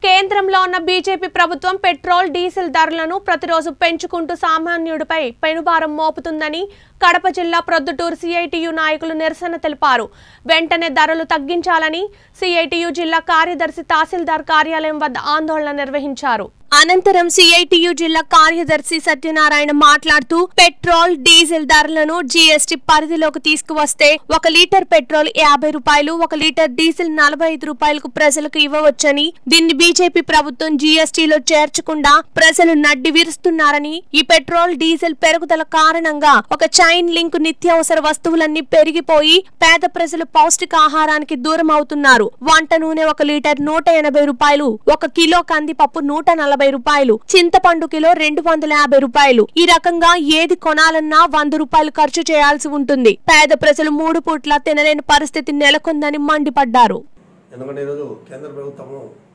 కేంద్రంలో ఉన్న బీజేపీ ప్రభుత్వం పెట్రోల్ డీజిల్ ధరలను ప్రతిరోజు పెంచుకుంటూ సామాన్యుడిపై పెనుభారం మోపుతుందని కడప జిల్లా ప్రొద్దుటూరు సిఐటియు నాయకులు నిరసన తెలిపారు వెంటనే ధరలు తగ్గించాలని సిఐటియు జిల్లా కార్యదర్శి తహసీల్దార్ కార్యాలయం వద్ద ఆందోళన నిర్వహించారు అనంతరం సిఐటియు జిల్లా కార్యదర్శి సత్యనారాయణ మాట్లాడుతూ పెట్రోల్ డీజిల్ ధరలను జీఎస్టీ పరిధిలోకి తీసుకువస్తే ఒక లీటర్ పెట్రోల్ యాభై రూపాయలు ఒక లీటర్ డీజిల్ నలభై ఐదు రూపాయలకు ప్రజలకు ఇవ్వవచ్చని దీన్ని బీజేపీ ప్రభుత్వం జీఎస్టీలో చేర్చకుండా ప్రజలు నడ్డి విరుస్తున్నారని ఈ పెట్రోల్ డీజిల్ పెరుగుదల కారణంగా ఒక చైన్ లింక్ నిత్యావసర వస్తువులన్నీ పెరిగిపోయి పేద ప్రజలు పౌష్టికాహారానికి దూరం అవుతున్నారు వంట నూనె ఒక లీటర్ నూట ఎనభై రూపాయలు ఒక కిలో కందిపప్పు నూట నలభై రూపాయలు చింతపండు కిలో రెండు వందల యాభై రూపాయలు ఈ రకంగా ఏది కొనాలన్నా వంద రూపాయలు ఖర్చు చేయాల్సి ఉంటుంది పేద ప్రజలు మూడు పూట్ల తినలేని పరిస్థితి నెలకొందని మండిపడ్డారు ఎందుకంటే ఈరోజు కేంద్ర ప్రభుత్వము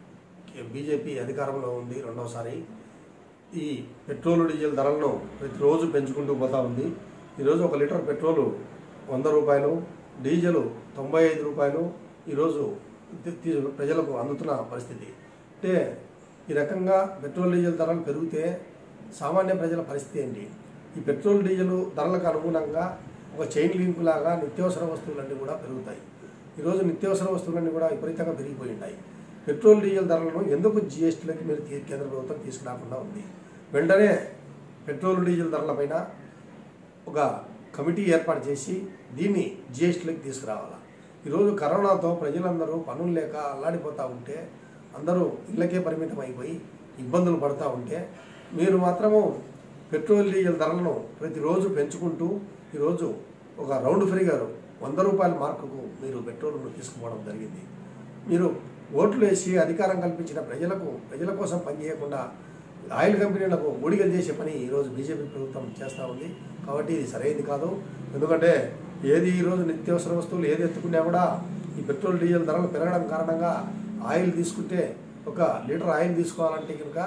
బీజేపీ అధికారంలో ఉంది రెండవసారి ఈ పెట్రోల్ డీజిల్ ధరలను ప్రతిరోజు పెంచుకుంటూ పోతా ఉంది ఈరోజు ఒక లీటర్ పెట్రోలు వంద రూపాయలు డీజిల్ తొంభై ఐదు రూపాయలు ఈరోజు తి- తి- ప్రజలకు అందుతున్న పరిస్థితి అంటే ఈ రకంగా పెట్రోల్ డీజిల్ ధరలు పెరిగితే సామాన్య ప్రజల పరిస్థితి ఏంటి ఈ పెట్రోల్ డీజిల్ ధరలకు అనుగుణంగా ఒక చైన్ లింక్ లాగా నిత్యావసర వస్తువులన్నీ కూడా పెరుగుతాయి ఈరోజు నిత్యావసర వస్తువులన్నీ కూడా విపరీతంగా పెరిగిపోయి ఉన్నాయి పెట్రోల్ డీజిల్ ధరలను ఎందుకు జీఎస్టీలోకి మీరు తీ- కేంద్ర ప్రభుత్వం తీసుకురాకుండా ఉంది వెంటనే పెట్రోల్ డీజిల్ ధరలపైన ఒక కమిటీ ఏర్పాటు చేసి దీన్ని జిఎస్టీలోకి తీసుకురావాలా ఈరోజు కరోనాతో ప్రజలందరూ పనులు లేక అల్లాడిపోతూ ఉంటే అందరూ ఇళ్ళకే పరిమితం అయిపోయి ఇబ్బందులు పడుతూ ఉంటే మీరు మాత్రము పెట్రోల్ డీజిల్ ధరలను ప్రతిరోజు పెంచుకుంటూ ఈరోజు ఒక రౌండ్ ఫిగర్ వంద రూపాయల మార్కుకు మీరు పెట్రోల్ను తీసుకుపోవడం జరిగింది మీరు ఓట్లు వేసి అధికారం కల్పించిన ప్రజలకు ప్రజల కోసం పనిచేయకుండా ఆయిల్ కంపెనీలకు ఊడిగలు చేసే పని ఈరోజు బీజేపీ ప్రభుత్వం చేస్తూ ఉంది కాబట్టి ఇది సరైనది కాదు ఎందుకంటే ఏది ఈరోజు నిత్యావసర వస్తువులు ఏది ఎత్తుకున్నా కూడా ఈ పెట్రోల్ డీజిల్ ధరలు పెరగడం కారణంగా ఆయిల్ తీసుకుంటే ఒక లీటర్ ఆయిల్ తీసుకోవాలంటే కనుక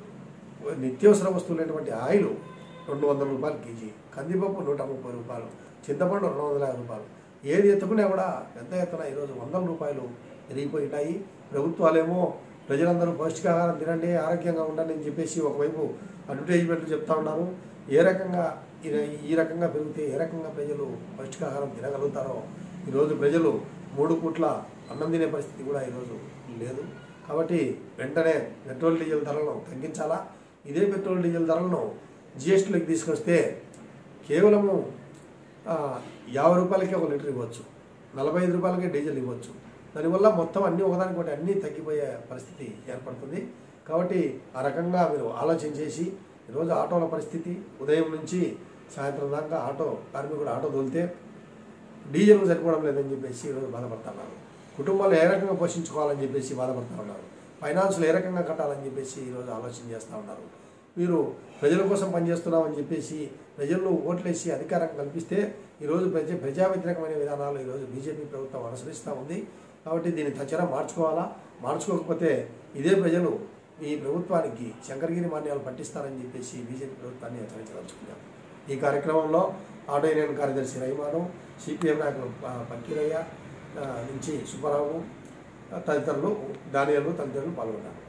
నిత్యావసర వస్తువులైనటువంటి ఆయిల్ రెండు వందల రూపాయలు కేజీ కందిపప్పు నూట ముప్పై రూపాయలు చింతపండు రెండు వందల యాభై రూపాయలు ఏది ఎత్తుకున్నా కూడా పెద్ద ఎత్తున ఈరోజు వందల రూపాయలు పెరిగిపోయి ఉంటాయి ప్రభుత్వాలేమో ప్రజలందరూ పౌష్టికాహారం తినండి ఆరోగ్యంగా ఉండండి అని చెప్పేసి ఒకవైపు అడ్వర్టైజ్మెంట్లు చెప్తా ఉన్నారు ఏ రకంగా ఈ- ఈ రకంగా పెరిగితే ఏ రకంగా ప్రజలు పౌష్టికాహారం తినగలుగుతారో ఈరోజు ప్రజలు మూడు పూట్ల అన్నం తినే పరిస్థితి కూడా ఈరోజు లేదు కాబట్టి వెంటనే పెట్రోల్ డీజిల్ ధరలను తగ్గించాలా ఇదే పెట్రోల్ డీజిల్ ధరలను జిఎస్టీలోకి తీసుకొస్తే కేవలము ఆ, యాభై రూపాయలకే ఒక లీటర్ ఇవ్వచ్చు నలభై ఐదు రూపాయలకే డీజిల్ ఇవ్వచ్చు దానివల్ల మొత్తం అన్ని ఒకదానికి ఒకటి అన్నీ తగ్గిపోయే పరిస్థితి ఏర్పడుతుంది కాబట్టి ఆ రకంగా మీరు ఆలోచన చేసి ఈరోజు ఆటోల పరిస్థితి ఉదయం నుంచి సాయంత్రం దాకా ఆటో కార్మికుడు ఆటో తోలితే డీజిల్ సరిపోవడం లేదని చెప్పేసి ఈరోజు బాధపడుతున్నారు కుటుంబాలు ఏ రకంగా పోషించుకోవాలని చెప్పేసి బాధపడుతూ ఉన్నారు ఫైనాన్స్లు ఏ రకంగా కట్టాలని చెప్పేసి ఈరోజు ఆలోచన చేస్తూ ఉన్నారు మీరు ప్రజల కోసం పనిచేస్తున్నామని చెప్పేసి ప్రజల్లో ఓట్లేసి అధికారం కల్పిస్తే ఈరోజు ప్రజ ప్రజా వ్యతిరేకమైన విధానాలు ఈరోజు బీజేపీ ప్రభుత్వం అనుసరిస్తూ ఉంది కాబట్టి దీన్ని తక్షణం మార్చుకోవాలా మార్చుకోకపోతే ఇదే ప్రజలు ఈ ప్రభుత్వానికి శంకరగిరి మాన్యాలు పట్టిస్తారని చెప్పేసి బీజేపీ ప్రభుత్వాన్ని హెచ్చరించదలుచుకున్నాం ఈ కార్యక్రమంలో ఆటో యూనియన్ కార్యదర్శి రైమాను సిపిఎం నాయకులు ప- పక్కీరయ్య ఆ, నుంచి సుబ్బారావు ఆ, తదితరులు దానియాలు తదితరులు పాల్గొన్నారు